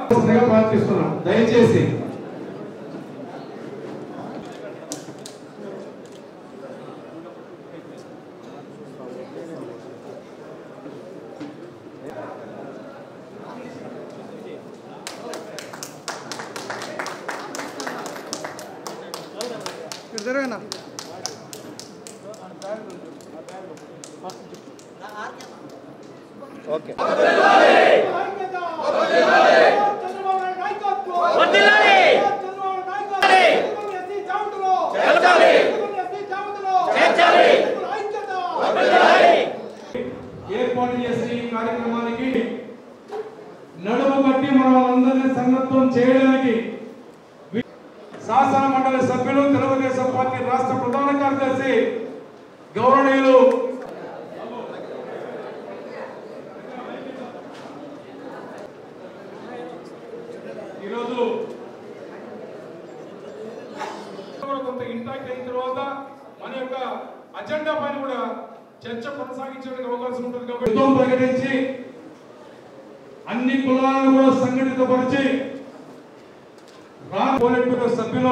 ప్రార్థిస్తున్నాం దయచేసి ఓకే ఏర్పాటు చేసిన ఈ కార్యక్రమానికి నడుము కట్టి మనం అందరినీ సంగత్వం చేయడానికి వి- శాసన మండలి సభ్యులు తెలుగుదేశం పార్టీ రాష్ట్ర ప్రధాన కార్యదర్శి గౌరవనీయులు ఈరోజు కూడా కొంత ఇంటాక్ట్ అయిన తర్వాత మన యొక్క అజెండా పైన కూడా చర్చ కొనసాగించడానికి అవకాశం ఉంటుంది కాబట్టి యుద్ధం ప్రకటించి అన్ని కులాలను కూడా సంఘటితపరిచి రా- పోలిట్ బ్యూరో సభ్యులు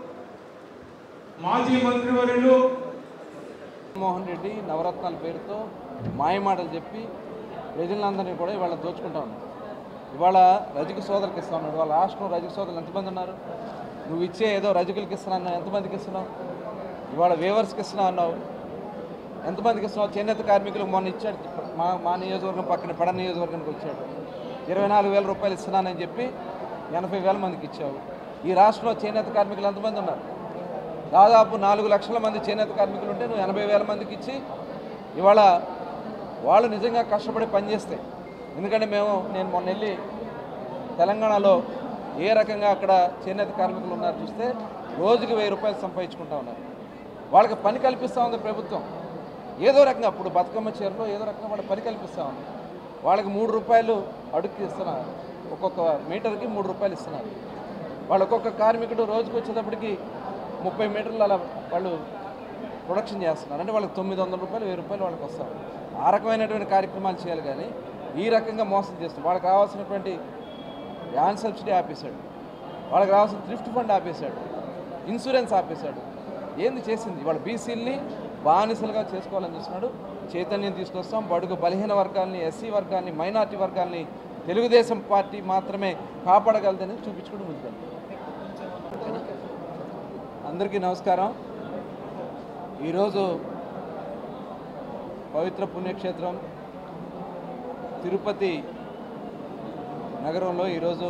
మాజీ మంత్రివర్యులు జగన్మోహన్ రెడ్డి నవరత్నాల పేరుతో మాయమాటలు చెప్పి ప్రజలందరినీ కూడా ఇవాళ దోచుకుంటా ఉన్నాడు ఇవాళ రజక సోదరులకు ఇస్తా ఉన్నాడు వాళ్ళ రాష్ట్రం రజక సోదరులు ఎంతమంది ఉన్నారు నువ్వు ఇచ్చే ఏదో రజకులకి ఇస్తున్నా ఎంతమందికి ఇస్తున్నావు ఇవాళ వేవర్స్కి ఇస్తున్నా అన్నావు ఎంతమందికి ఇస్తున్నావు చేనేత కార్మికులకు మొన్న ఇచ్చాడు మా మా నియోజకవర్గం పక్కన పెడ నియోజకవర్గానికి వచ్చాడు ఇరవై నాలుగు వేల రూపాయలు ఇస్తున్నానని చెప్పి ఎనభై వేల మందికి ఇచ్చావు ఈ రాష్ట్రంలో చేనేత కార్మికులు ఎంతమంది ఉన్నారు దాదాపు నాలుగు లక్షల మంది చేనేత కార్మికులు ఉంటే నువ్వు ఎనభై వేల మందికి ఇచ్చి ఇవాళ వాళ్ళు నిజంగా కష్టపడి పనిచేస్తే ఎందుకంటే మేము నేను మొన్న వెళ్ళి తెలంగాణలో ఏ రకంగా అక్కడ చేనేత కార్మికులు ఉన్నారు చూస్తే రోజుకి వెయ్యి రూపాయలు సంపాదించుకుంటా ఉన్నారు వాళ్ళకి పని కల్పిస్తూ ఉంది ప్రభుత్వం ఏదో రకంగా ఇప్పుడు బతుకమ్మ చీరలో ఏదో రకంగా వాళ్ళకి పని కల్పిస్తూ ఉంది వాళ్ళకి మూడు రూపాయలు అడుగుకి ఇస్తున్నారు ఒక్కొక్క మీటర్కి మూడు రూపాయలు ఇస్తున్నారు వాళ్ళు ఒక్కొక్క కార్మికుడు రోజుకి వచ్చేటప్పటికి ముప్పై మీటర్లు అలా వాళ్ళు ప్రొడక్షన్ చేస్తున్నారు అంటే వాళ్ళకి తొమ్మిది వందల రూపాయలు వెయ్యి రూపాయలు వాళ్ళకి వస్తారు ఆ రకమైనటువంటి కార్యక్రమాలు చేయాలి కానీ ఈ రకంగా మోసం చేస్తున్నారు వాళ్ళకి కావాల్సినటువంటి యాన్ సబ్సిడీ ఆపేశాడు వాళ్ళకి రావాల్సిన థ్రిఫ్ట్ ఫండ్ ఆపేశాడు ఇన్సూరెన్స్ ఆపేశాడు ఏంది చేసింది వాళ్ళ బీసీల్ని బానిసలుగా చేసుకోవాలని చూస్తున్నాడు చైతన్యం తీసుకొస్తాం బడుగు బలహీన వర్గాల్ని ఎస్సీ వర్గాల్ని మైనార్టీ వర్గాల్ని తెలుగుదేశం పార్టీ మాత్రమే కాపాడగలదని చూపించుకుంటూ ముందుకెళ్తాం అందరికీ నమస్కారం ఈరోజు పవిత్ర పుణ్యక్షేత్రం తిరుపతి నగరంలో ఈరోజు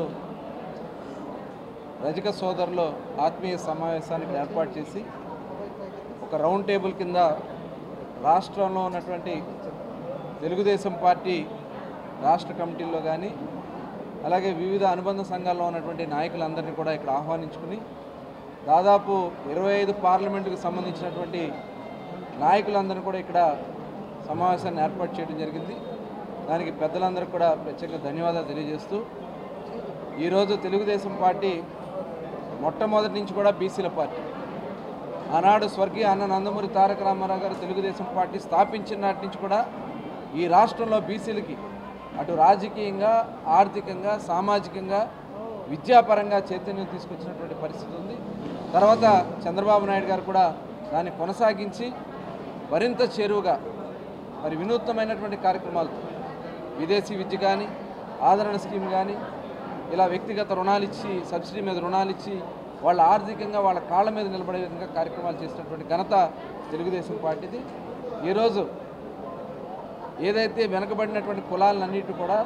రజక సోదరులు ఆత్మీయ సమావేశానికి ఏర్పాటు చేసి ఒక రౌండ్ టేబుల్ కింద రాష్ట్రంలో ఉన్నటువంటి తెలుగుదేశం పార్టీ రాష్ట్ర కమిటీల్లో కానీ అలాగే వివిధ అనుబంధ సంఘాల్లో ఉన్నటువంటి నాయకులందరినీ కూడా ఇక్కడ ఆహ్వానించుకుని దాదాపు ఇరవై ఐదు పార్లమెంటుకు సంబంధించినటువంటి నాయకులందరినీ కూడా ఇక్కడ సమావేశాన్ని ఏర్పాటు చేయడం జరిగింది దానికి పెద్దలందరికీ కూడా ప్రత్యేక ధన్యవాదాలు తెలియజేస్తూ ఈరోజు తెలుగుదేశం పార్టీ మొట్టమొదటి నుంచి కూడా బీసీల పార్టీ ఆనాడు స్వర్గీయ అన్న నందమూరి తారక రామారావు గారు తెలుగుదేశం పార్టీ స్థాపించిన నాటి నుంచి కూడా ఈ రాష్ట్రంలో బీసీలకి అటు రాజకీయంగా ఆర్థికంగా సామాజికంగా విద్యాపరంగా చైతన్యం తీసుకొచ్చినటువంటి పరిస్థితి ఉంది తర్వాత చంద్రబాబు నాయుడు గారు కూడా దాన్ని కొనసాగించి మరింత చేరువుగా మరి వినూత్నమైనటువంటి కార్యక్రమాలు విదేశీ విద్య కానీ ఆదరణ స్కీమ్ కానీ ఇలా వ్యక్తిగత రుణాలు ఇచ్చి సబ్సిడీ మీద రుణాలు ఇచ్చి వాళ్ళ ఆర్థికంగా వాళ్ళ కాళ్ళ మీద నిలబడే విధంగా కార్యక్రమాలు చేసినటువంటి ఘనత తెలుగుదేశం పార్టీది ఈరోజు ఏదైతే వెనకబడినటువంటి కులాలన్నిటి కూడా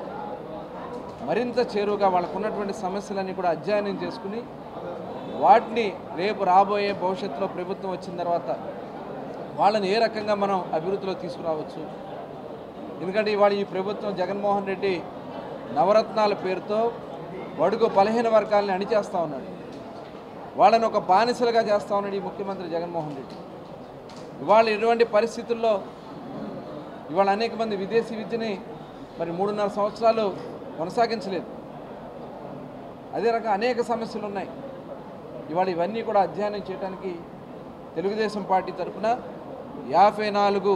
మరింత చేరువుగా వాళ్ళకు ఉన్నటువంటి సమస్యలన్నీ కూడా అధ్యయనం చేసుకుని వాటిని రేపు రాబోయే భవిష్యత్తులో ప్రభుత్వం వచ్చిన తర్వాత వాళ్ళని ఏ రకంగా మనం అభివృద్ధిలో తీసుకురావచ్చు ఎందుకంటే ఇవాళ ఈ ప్రభుత్వం జగన్మోహన్ రెడ్డి నవరత్నాల పేరుతో బడుగు బలహీన వర్గాల్ని అణిచేస్తూ ఉన్నాడు వాళ్ళని ఒక బానిసలుగా చేస్తూ ఉన్నాడు ఈ ముఖ్యమంత్రి జగన్మోహన్ రెడ్డి ఇవాళ ఇటువంటి పరిస్థితుల్లో ఇవాళ అనేక మంది విదేశీ విద్యని మరి మూడున్నర సంవత్సరాలు కొనసాగించలేదు అదే రకంగా అనేక సమస్యలు ఉన్నాయి ఇవాళ ఇవన్నీ కూడా అధ్యయనం చేయడానికి తెలుగుదేశం పార్టీ తరఫున యాభై నాలుగు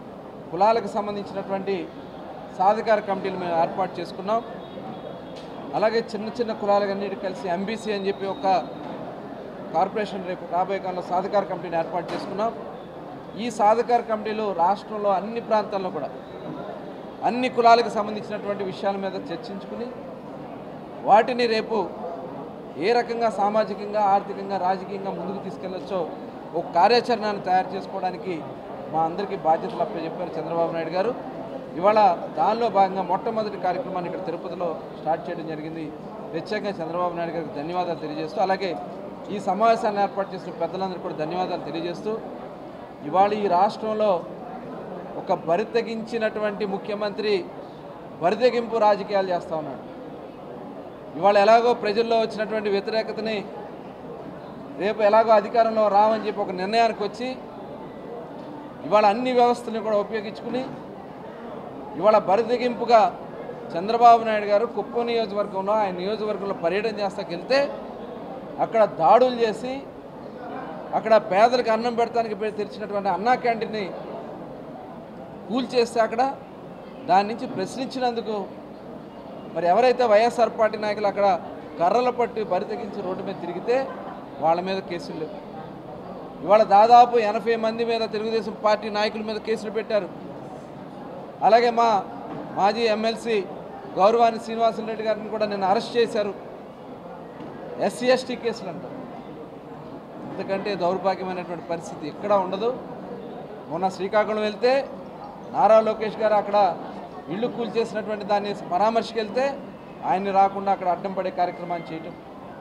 కులాలకు సంబంధించినటువంటి సాధికార కమిటీలు మేము ఏర్పాటు చేసుకున్నాం అలాగే చిన్న చిన్న కులాలన్నిటి కలిసి ఎంబీసీ అని చెప్పి ఒక కార్పొరేషన్ రేపు రాబోయే కాలంలో సాధికార కమిటీని ఏర్పాటు చేసుకున్నాం ఈ సాధికార కమిటీలో రాష్ట్రంలో అన్ని ప్రాంతాల్లో కూడా అన్ని కులాలకు సంబంధించినటువంటి విషయాల మీద చర్చించుకుని వాటిని రేపు ఏ రకంగా సామాజికంగా ఆర్థికంగా రాజకీయంగా ముందుకు తీసుకెళ్లొచ్చో ఒక కార్యాచరణను తయారు చేసుకోవడానికి మా అందరికీ బాధ్యతలు అప్పచెప్పారు చంద్రబాబు నాయుడు గారు ఇవాళ దానిలో భాగంగా మొట్టమొదటి కార్యక్రమాన్ని ఇక్కడ తిరుపతిలో స్టార్ట్ చేయడం జరిగింది ప్రత్యేకంగా చంద్రబాబు నాయుడు గారికి ధన్యవాదాలు తెలియజేస్తూ అలాగే ఈ సమావేశాన్ని ఏర్పాటు చేసిన పెద్దలందరికీ కూడా ధన్యవాదాలు తెలియజేస్తూ ఇవాళ ఈ రాష్ట్రంలో ఒక బరితెగించినటువంటి ముఖ్యమంత్రి బరితెగింపు రాజకీయాలు చేస్తూ ఉన్నాడు ఇవాళ ఎలాగో ప్రజల్లో వచ్చినటువంటి వ్యతిరేకతని రేపు ఎలాగో అధికారంలో రామని చెప్పి ఒక నిర్ణయానికి వచ్చి ఇవాళ అన్ని వ్యవస్థలను కూడా ఉపయోగించుకుని ఇవాళ బరితెగింపుగా చంద్రబాబు నాయుడు గారు కుప్పం నియోజకవర్గంలో ఆయన నియోజకవర్గంలో పర్యటన చేస్తాకి వెళ్తే అక్కడ దాడులు చేసి అక్కడ పేదలకు అన్నం పెడతానికి పె- తెరిచినటువంటి అన్నా క్యాంటీన్ని కూల్ చేస్తే అక్కడ దాని నుంచి ప్రశ్నించినందుకు మరి ఎవరైతే వైఎస్ఆర్ పార్టీ నాయకులు అక్కడ కర్రలు పట్టి బరితెగించి రోడ్డు మీద తిరిగితే వాళ్ళ మీద కేసులు లేవు ఇవాళ దాదాపు ఎనభై మంది మీద తెలుగుదేశం పార్టీ నాయకుల మీద కేసులు పెట్టారు అలాగే మా మాజీ ఎమ్మెల్సీ గౌరవాని శ్రీనివాసన్ రెడ్డి గారిని కూడా నిన్న అరెస్ట్ చేశారు ఎస్సీ ఎస్టీ కేసులు అంటారు ఎందుకంటే దౌర్భాగ్యమైనటువంటి పరిస్థితి ఎక్కడ ఉండదు మొన్న శ్రీకాకుళం వెళ్తే నారా లోకేష్ గారు అక్కడ ఇల్లు కూల్చేసినటువంటి దాన్ని పరామర్శకు వెళ్తే ఆయన్ని రాకుండా అక్కడ అడ్డం పడే కార్యక్రమాన్ని చేయటం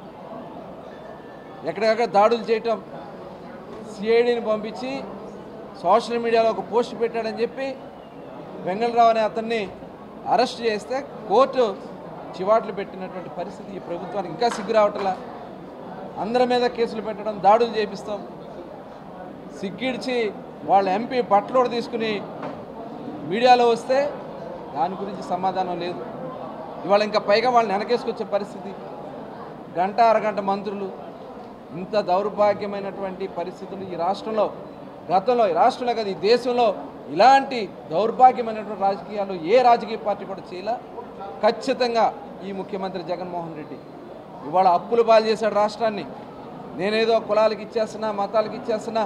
ఎక్కడికక్కడ దాడులు చేయటం సిఐడిని పంపించి సోషల్ మీడియాలో ఒక పోస్ట్ పెట్టాడని చెప్పి వెంగళరావు అనే అతన్ని అరెస్ట్ చేస్తే కోర్టు చివాట్లు పెట్టినటువంటి పరిస్థితి ఈ ప్రభుత్వానికి ఇంకా సిగ్గు రావట్లా అందరి మీద కేసులు పెట్టడం దాడులు చేపిస్తాం సిగ్గిడిచి వాళ్ళ ఎంపీ బట్టలోడు తీసుకుని మీడియాలో వస్తే దాని గురించి సమాధానం లేదు ఇవాళ ఇంకా పైగా వాళ్ళని వెనకేసుకొచ్చే పరిస్థితి గంట అరగంట మంత్రులు ఇంత దౌర్భాగ్యమైనటువంటి పరిస్థితులు ఈ రాష్ట్రంలో గతంలో ఈ రాష్ట్రంలో కాదు ఈ దేశంలో ఇలాంటి దౌర్భాగ్యమైనటువంటి రాజకీయాలు ఏ రాజకీయ పార్టీ కూడా చేయలే ఖచ్చితంగా ఈ ముఖ్యమంత్రి జగన్మోహన్ రెడ్డి ఇవాళ అప్పులు పాలు చేశాడు రాష్ట్రాన్ని నేనేదో కులాలకు ఇచ్చేస్తున్నా మతాలకు ఇచ్చేస్తున్నా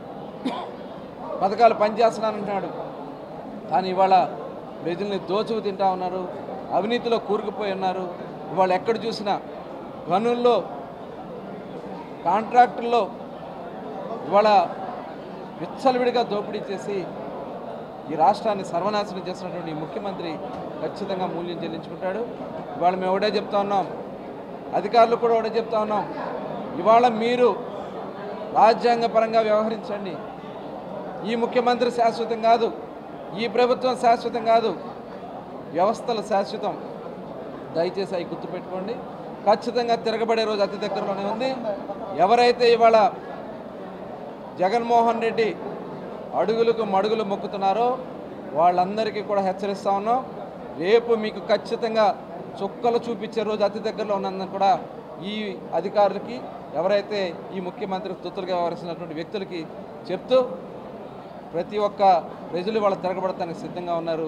పథకాలు పనిచేస్తున్నానంటున్నాడు కానీ ఇవాళ ప్రజల్ని దోచుకు తింటా ఉన్నారు అవినీతిలో కూరుకుపోయి ఉన్నారు ఇవాళ ఎక్కడ చూసినా గనుల్లో కాంట్రాక్టుల్లో ఇవాళ విచ్చలవిడిగా దోపిడీ చేసి ఈ రాష్ట్రాన్ని సర్వనాశనం చేసినటువంటి ఈ ముఖ్యమంత్రి ఖచ్చితంగా మూల్యం చెల్లించుకుంటాడు ఇవాళ మేము ఒకటే చెప్తా ఉన్నాం అధికారులు కూడా ఒకటే చెప్తా ఉన్నాం ఇవాళ మీరు రాజ్యాంగపరంగా వ్యవహరించండి ఈ ముఖ్యమంత్రి శాశ్వతం కాదు ఈ ప్రభుత్వం శాశ్వతం కాదు వ్యవస్థలు శాశ్వతం దయచేసి అవి గుర్తుపెట్టుకోండి ఖచ్చితంగా తిరగబడే రోజు అతి దగ్గరలోనే ఉంది ఎవరైతే ఇవాళ జగన్మోహన్ రెడ్డి అడుగులకు మడుగులు మొక్కుతున్నారో వాళ్ళందరికీ కూడా హెచ్చరిస్తా ఉన్నాం రేపు మీకు ఖచ్చితంగా చుక్కలు చూపించే రోజు అతి దగ్గరలో ఉన్నందుకు కూడా ఈ అధికారులకి ఎవరైతే ఈ ముఖ్యమంత్రి తుత్తులుగా వ్యవహరిస్తున్నటువంటి వ్యక్తులకి చెప్తూ ప్రతి ఒక్క ప్రజలు వాళ్ళ తిరగబడటానికి సిద్ధంగా ఉన్నారు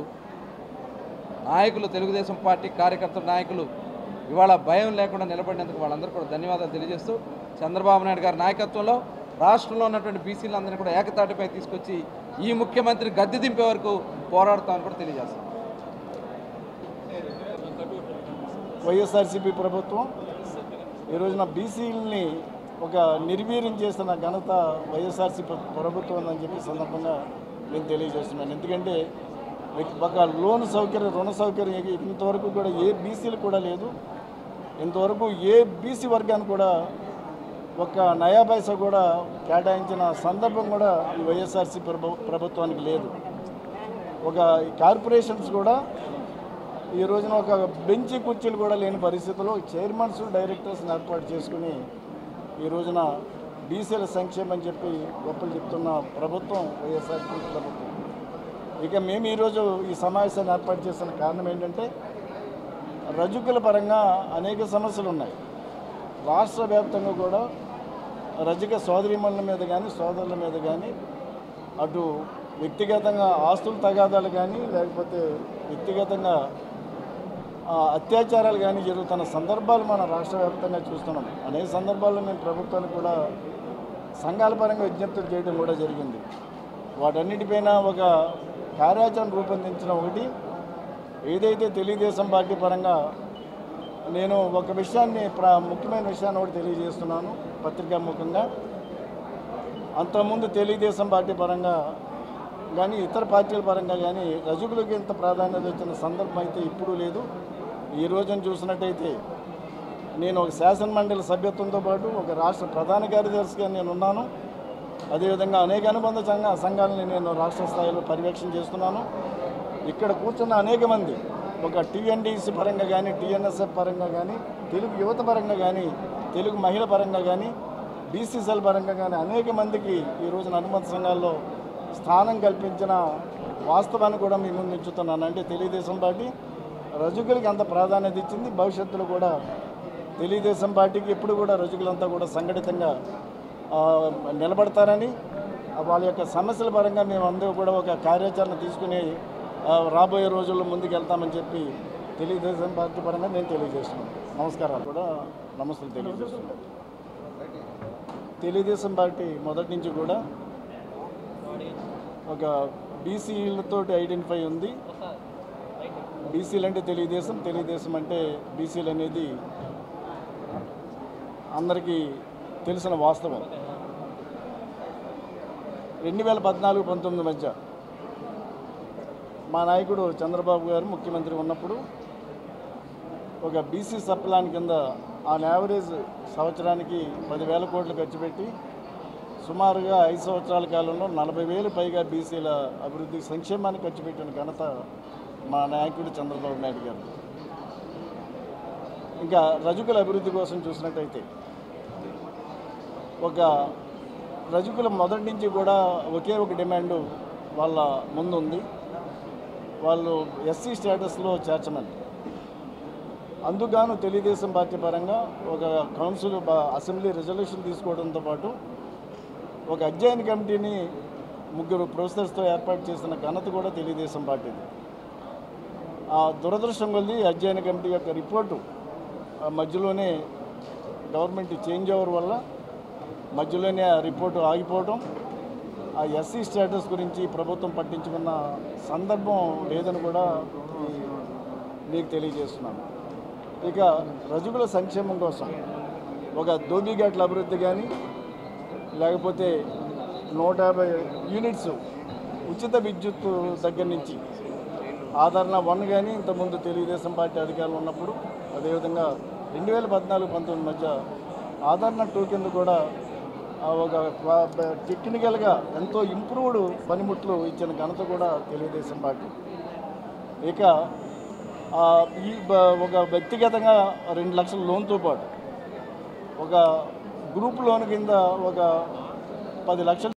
నాయకులు తెలుగుదేశం పార్టీ కార్యకర్తల నాయకులు ఇవాళ భయం లేకుండా నిలబడినందుకు వాళ్ళందరూ కూడా ధన్యవాదాలు తెలియజేస్తూ చంద్రబాబు నాయుడు గారి నాయకత్వంలో రాష్ట్రంలో ఉన్నటువంటి బీసీలందరినీ కూడా ఏకతాటిపై తీసుకొచ్చి ఈ ముఖ్యమంత్రి గద్దె దింపే వరకు పోరాడతామని కూడా తెలియజేస్తాం వైఎస్ఆర్సీపీ ప్రభుత్వం ఈ రోజున బీసీలని ఒక నిర్వీర్యం చేస్తున్న ఘనత వైఎస్ఆర్సీపీ ప్రభుత్వం అని చెప్పి సందర్భంగా నేను తెలియజేస్తున్నాను ఎందుకంటే ఒక లోన్ సౌకర్యం రుణ సౌకర్యం ఇంతవరకు కూడా ఏ బీసీలు కూడా లేదు ఇంతవరకు ఏ బీసీ వర్గాన్ని కూడా ఒక నయా పైసా కూడా కేటాయించిన సందర్భం కూడా ఈ వైఎస్ఆర్సీ ప్రభు ప్రభుత్వానికి లేదు ఒక ఈ కార్పొరేషన్స్ కూడా ఈ రోజున ఒక బెంచి కుర్చీలు కూడా లేని పరిస్థితుల్లో చైర్మన్స్ డైరెక్టర్స్ని ఏర్పాటు చేసుకుని ఈ రోజున బీసీల సంక్షేమం అని చెప్పి గొప్పలు చెప్తున్న ప్రభుత్వం వైఎస్ఆర్సీ ప్రభుత్వం ఇక మేము ఈరోజు ఈ సమావేశాన్ని ఏర్పాటు చేసిన కారణం ఏంటంటే రజకుల పరంగా అనేక సమస్యలు ఉన్నాయి రాష్ట్ర వ్యాప్తంగా కూడా రజక సోదరిమణుల మీద కానీ సోదరుల మీద కానీ అటు వ్యక్తిగతంగా ఆస్తుల తగాదాలు కానీ లేకపోతే వ్యక్తిగతంగా ఆ, అత్యాచారాలు కానీ జరుగుతున్న సందర్భాలు మన రాష్ట్ర వ్యాప్తంగా చూస్తున్నాం అనేక సందర్భాల్లో మేము ప్రభుత్వానికి కూడా సంఘాల పరంగా విజ్ఞప్తులు చేయడం కూడా జరిగింది వాటన్నిటిపైన ఒక కార్యాచరణ రూపొందించడం ఒకటి ఏదైతే తెలుగుదేశం పార్టీ పరంగా నేను ఒక విషయాన్ని ప్ర ముఖ్యమైన విషయాన్ని ఒకటి తెలియజేస్తున్నాను పత్రికా ముఖంగా అంతకుముందు తెలుగుదేశం పార్టీ పరంగా కానీ ఇతర పార్టీల పరంగా కానీ రజకులకు ఇంత ప్రాధాన్యత వచ్చిన సందర్భం అయితే ఇప్పుడు లేదు ఈ రోజున చూసినట్టయితే నేను ఒక శాసన మండలి సభ్యత్వంతో పాటు ఒక రాష్ట్ర ప్రధాన కార్యదర్శిగా నేను ఉన్నాను అదేవిధంగా అనేక అనుబంధ సంఘ సంఘాలని నేను రాష్ట్ర స్థాయిలో పర్యవేక్షణ చేస్తున్నాను ఇక్కడ కూర్చున్న అనేక మంది ఒక టీఎన్డీసీ పరంగా కానీ టీఎన్ఎస్ఎఫ్ పరంగా కానీ తెలుగు యువత పరంగా కానీ తెలుగు మహిళ పరంగా కానీ బీసీసీఎల్ పరంగా కానీ అనేక మందికి ఈ రోజున అనుబంధ సంఘాల్లో స్థానం కల్పించిన వాస్తవాన్ని కూడా మీ ముందు ఉంచుతున్నాను అంటే తెలుగుదేశం పార్టీ రజకులకి అంత ప్రాధాన్యత ఇచ్చింది భవిష్యత్తులో కూడా తెలుగుదేశం పార్టీకి ఎప్పుడు కూడా రజకులంతా కూడా సంఘటితంగా ఆ, నిలబడతారని ఆ, వాళ్ళ యొక్క సమస్యల పరంగా మేము అందరూ కూడా ఒక కార్యాచరణ తీసుకుని ఆ, రాబోయే రోజుల్లో ముందుకు వెళ్తామని చెప్పి తెలుగుదేశం పార్టీ పరంగా నేను తెలియజేస్తున్నాను నమస్కారాలు కూడా నమస్తే తెలియజేస్తున్నాను తెలుగుదేశం పార్టీ మొదటి నుంచి కూడా ఒక బీసీలతో ఐడెంటిఫై ఉంది బీసీలు అంటే తెలుగుదేశం తెలుగుదేశం అంటే బీసీలు అనేది అందరికీ తెలిసిన వాస్తవం రెండు వేల పద్నాలుగు పంతొమ్మిది మధ్య మా నాయకుడు చంద్రబాబు గారు ముఖ్యమంత్రి ఉన్నప్పుడు ఒక బీసీ సప్లాన్ కింద ఆన్ యావరేజ్ సంవత్సరానికి పదివేల కోట్లు ఖర్చు పెట్టి సుమారుగా ఐదు సంవత్సరాల కాలంలో నలభై వేలు పైగా బీసీల అభివృద్ధి సంక్షేమానికి ఖర్చు పెట్టిన ఘనత మా నాయకుడు చంద్రబాబు నాయుడు గారు ఇంకా రజకుల అభివృద్ధి కోసం చూసినట్టయితే ఒక రజకుల మొదటి నుంచి కూడా ఒకే ఒక డిమాండ్ వాళ్ళ ముందు ఉంది వాళ్ళు ఎస్సీ స్టేటస్లో చేర్చమని అందుకుగాను తెలుగుదేశం పార్టీ పరంగా ఒక కౌన్సిల్ బ- అసెంబ్లీ రిజల్యూషన్ తీసుకోవడంతో పాటు ఒక అధ్యయన కమిటీని ముగ్గురు ప్రొఫెసర్స్తో ఏర్పాటు చేసిన ఘనత కూడా తెలుగుదేశం పార్టీది ఆ దురదృష్టం కొద్ది అధ్యయన కమిటీ యొక్క రిపోర్టు ఆ మధ్యలోనే గవర్నమెంట్ చేంజ్ ఓవర్ వల్ల మధ్యలోనే ఆ రిపోర్టు ఆగిపోవడం ఆ ఎస్సీ స్టేటస్ గురించి ప్రభుత్వం పట్టించుకున్న సందర్భం లేదని కూడా ఈ మీకు తెలియజేస్తున్నాను ఇక రజకుల సంక్షేమం కోసం ఒక ధోబీఘాట్ల అభివృద్ధి కానీ లేకపోతే నూట యాభై యూనిట్స్ ఉచిత విద్యుత్ దగ్గర నుంచి ఆదరణ వన్ కానీ ఇంతకుముందు తెలుగుదేశం పార్టీ అధికారులు ఉన్నప్పుడు అదేవిధంగా రెండు వేల పద్నాలుగు పంతొమ్మిది మధ్య ఆదరణ టూ కింద కూడా ఆ ఒక క్వా- బ- టెక్నికల్గా ఎంతో ఇంప్రూవ్డ్ పనిముట్లు ఇచ్చిన ఘనత కూడా తెలుగుదేశం పార్టీ ఇక ఆ, ఈ బ- ఒక వ్యక్తిగతంగా రెండు లక్షల లోన్తో పాటు ఒక గ్రూప్ లోన్ కింద ఒక పది లక్షలు